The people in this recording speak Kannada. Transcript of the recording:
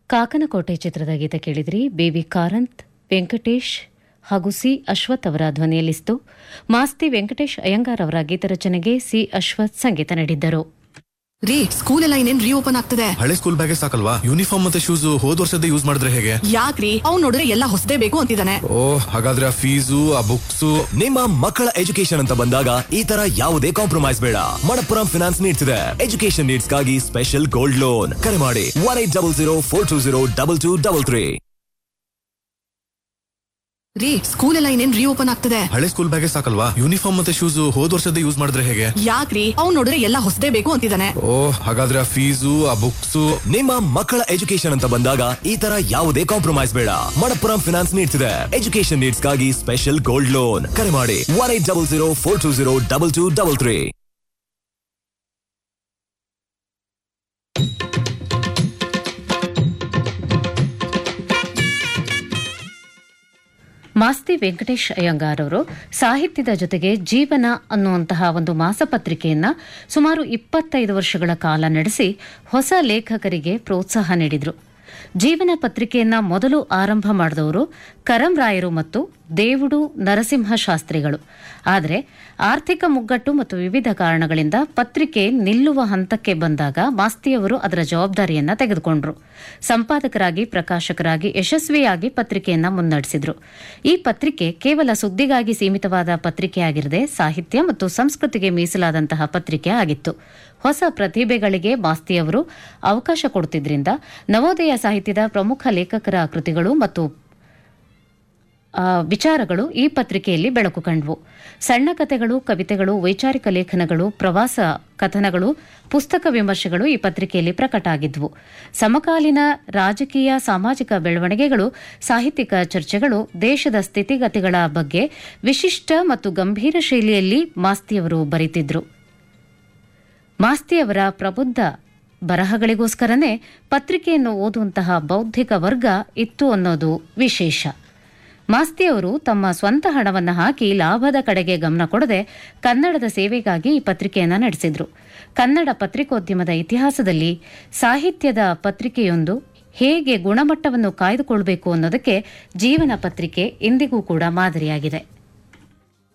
ಕಾಕನಕೋಟೆ ಚಿತ್ರದ ಗೀತೆ ಕೇಳಿದ್ರಿ ಬೇಬಿ ಕಾರಂತ್ ವೆಂಕಟೇಶ್ ಹಾಗೂ ಸಿ ಅಶ್ವಥ್ ಅವರ ಧ್ವನಿಯಲ್ಲಿಸ್ತು ಮಾಸ್ತಿ ವೆಂಕಟೇಶ್ ಅಯ್ಯಂಗಾರ್ ಅವರ ಗೀತರಚನೆಗೆ ಸಿ ಅಶ್ವಥ್ ಸಂಗೀತ ನೀಡಿದ್ದರು ರೀ ಸ್ಕೂಲ್ ಎಲ್ಲ ಇನ್ನೇನ್ ರೀಓಪನ್ ಆಗ್ತದೆ ಹಳೆ ಸ್ಕೂಲ್ ಬ್ಯಾಗೆ ಸಾಕಲ್ವಾ ಯೂನಿಫಾರ್ಮ್ ಮತ್ತೆ ಶೂಸ್ ಹೋದ್ ವರ್ಷದ ಯೂಸ್ ಮಾಡಿದ್ರೆ ಹೇಗೆ ಯಾಕ್ರಿ ಅವ್ನ್ ನೋಡಿದ್ರೆ ಎಲ್ಲ ಹೊಸದೇ ಬೇಕು ಅಂತಿದ್ದಾನೆ ಓ ಹಾಗಾದ್ರೆ ಆ ಫೀಸು ಆ ಬುಕ್ಸು ನಿಮ್ಮ ಮಕ್ಕಳ ಎಜುಕೇಶನ್ ಅಂತ ಬಂದಾಗ ಈ ತರ ಯಾವುದೇ ಕಾಂಪ್ರಮೈಸ್ ಬೇಡ ಮಣಪ್ಪುರಂ ಫಿನಾನ್ಸ್ ನೀಡ್ತಿದೆ ಎಜುಕೇಶನ್ ನೀಡ್ಸ್ಗಾಗಿ ಸ್ಪೆಷಲ್ ಗೋಲ್ಡ್ ಲೋನ್ ಕರೆ ಮಾಡಿ one eight double zero four two zero double two double three ರೀ ಸ್ಕೂಲ್ ಎಲ್ಲ ಇನ್ನೇನ್ ರೀಓಪನ್ ಆಗ್ತದೆ ಹಳೆ ಸ್ಕೂಲ್ ಬ್ಯಾಗೆ ಸಾಕಲ್ವಾ ಯೂನಿಫಾರ್ಮ್ ಮತ್ತೆ ಶೂಸ್ ಹೋದ್ ವರ್ಷದ ಯೂಸ್ ಮಾಡಿದ್ರೆ ಹೇಗೆ ಯಾಕ್ರಿ ಅವ್ನ್ ನೋಡಿದ್ರೆ ಎಲ್ಲ ಹೊಸದೇ ಬೇಕು ಅಂತಿದ್ದಾನೆ ಓ ಹಾಗಾದ್ರೆ ಆ ಫೀಸು ಆ ಬುಕ್ಸು ನಿಮ್ಮ ಮಕ್ಕಳ ಎಜುಕೇಶನ್ ಅಂತ ಬಂದಾಗ ಈ ತರ ಯಾವುದೇ ಕಾಂಪ್ರಮೈಸ್ ಬೇಡ ಮಣಪ್ಪುರಂ ಫಿನಾನ್ಸ್ ನೀಡ್ತಿದೆ ಎಜುಕೇಶನ್ ನೀಡ್ಸ್ಗಾಗಿ ಸ್ಪೆಷಲ್ ಗೋಲ್ಡ್ ಲೋನ್ ಕರೆ ಮಾಡಿ one eight double zero four two zero double two double three Masti Venkatesh Iyengar ಅವರು ಸಾಹಿತ್ಯದ ಜೊತೆಗೆ ಜೀವನ ಅನ್ನುವಂತಹ ಒಂದು ಮಾಸಪತ್ರಿಕೆಯನ್ನ ಸುಮಾರು ಇಪ್ಪತ್ತೈದು ವರ್ಷಗಳ ಕಾಲ ನಡೆಸಿ ಹೊಸ ಲೇಖಕರಿಗೆ ಪ್ರೋತ್ಸಾಹ ನೀಡಿದರು ಜೀವನ ಪತ್ರಿಕೆಯನ್ನ ಮೊದಲು ಆರಂಭ ಮಾಡಿದವರು ಕರಂರಾಯರು ಮತ್ತು ದೇವುಡು ನರಸಿಂಹ ಶಾಸ್ತ್ರಿಗಳು ಆದರೆ ಆರ್ಥಿಕ ಮುಗ್ಗಟ್ಟು ಮತ್ತು ವಿವಿಧ ಕಾರಣಗಳಿಂದ ಪತ್ರಿಕೆ ನಿಲ್ಲುವ ಹಂತಕ್ಕೆ ಬಂದಾಗ ಮಾಸ್ತಿಯವರು ಅದರ ಜವಾಬ್ದಾರಿಯನ್ನ ತೆಗೆದುಕೊಂಡ್ರು ಸಂಪಾದಕರಾಗಿ ಪ್ರಕಾಶಕರಾಗಿ ಯಶಸ್ವಿಯಾಗಿ ಪತ್ರಿಕೆಯನ್ನ ಮುನ್ನಡೆಸಿದ್ರು ಈ ಪತ್ರಿಕೆ ಕೇವಲ ಸುದ್ದಿಗಾಗಿ ಸೀಮಿತವಾದ ಪತ್ರಿಕೆಯಾಗಿರದೆ ಸಾಹಿತ್ಯ ಮತ್ತು ಸಂಸ್ಕೃತಿಗೆ ಮೀಸಲಾದಂತಹ ಪತ್ರಿಕೆ ಆಗಿತ್ತು ಹೊಸ ಪ್ರತಿಭೆಗಳಿಗೆ ಮಾಸ್ತಿಯವರು ಅವಕಾಶ ಕೊಡುತ್ತಿದ್ದರಿಂದ ನವೋದಯ ಸಾಹಿತ್ಯದ ಪ್ರಮುಖ ಲೇಖಕರ ಕೃತಿಗಳು ಮತ್ತು ಆ, ವಿಚಾರಗಳು ಈ ಪತ್ರಿಕೆಯಲ್ಲಿ ಬೆಳಕು ಕಂಡವು ಸಣ್ಣ ಕಥೆಗಳು ಕವಿತೆಗಳು ವೈಚಾರಿಕ ಲೇಖನಗಳು ಪ್ರವಾಸ ಕಥನಗಳು ಪುಸ್ತಕ ವಿಮರ್ಶೆಗಳು ಈ ಪತ್ರಿಕೆಯಲ್ಲಿ ಪ್ರಕಟ ಆಗಿದ್ವು ಸಮಕಾಲೀನ ರಾಜಕೀಯ ಸಾಮಾಜಿಕ ಬೆಳವಣಿಗೆಗಳು ಸಾಹಿತ್ಯಿಕ ಚರ್ಚೆಗಳು ದೇಶದ ಸ್ಥಿತಿಗತಿಗಳ ಬಗ್ಗೆ ವಿಶಿಷ್ಟ ಮತ್ತು ಗಂಭೀರ ಶೈಲಿಯಲ್ಲಿ ಮಾಸ್ತಿಯವರು ಬರೀತಿದ್ರು ಮಾಸ್ತಿಯವರ ಪ್ರಬುದ್ಧ ಬರಹಗಳಿಗೋಸ್ಕರನೇ ಪತ್ರಿಕೆಯನ್ನು ಓದುವಂತಹ ಬೌದ್ಧಿಕ ವರ್ಗ ಇತ್ತು ಅನ್ನೋದು ವಿಶೇಷ ಮಾಸ್ತಿಯವರು ತಮ್ಮ ಸ್ವಂತ ಹಣವನ್ನು ಹಾಕಿ ಲಾಭದ ಕಡೆಗೆ ಗಮನ ಕೊಡದೆ ಕನ್ನಡದ ಸೇವೆಗಾಗಿ ಈ ಪತ್ರಿಕೆಯನ್ನು ನಡೆಸಿದ್ರು ಕನ್ನಡ ಪತ್ರಿಕೋದ್ಯಮದ ಇತಿಹಾಸದಲ್ಲಿ ಸಾಹಿತ್ಯದ ಪತ್ರಿಕೆಯೊಂದು ಹೇಗೆ ಗುಣಮಟ್ಟವನ್ನು ಕಾಯ್ದುಕೊಳ್ಬೇಕು ಅನ್ನೋದಕ್ಕೆ ಜೀವನ ಪತ್ರಿಕೆ ಇಂದಿಗೂ ಕೂಡ ಮಾದರಿಯಾಗಿದೆ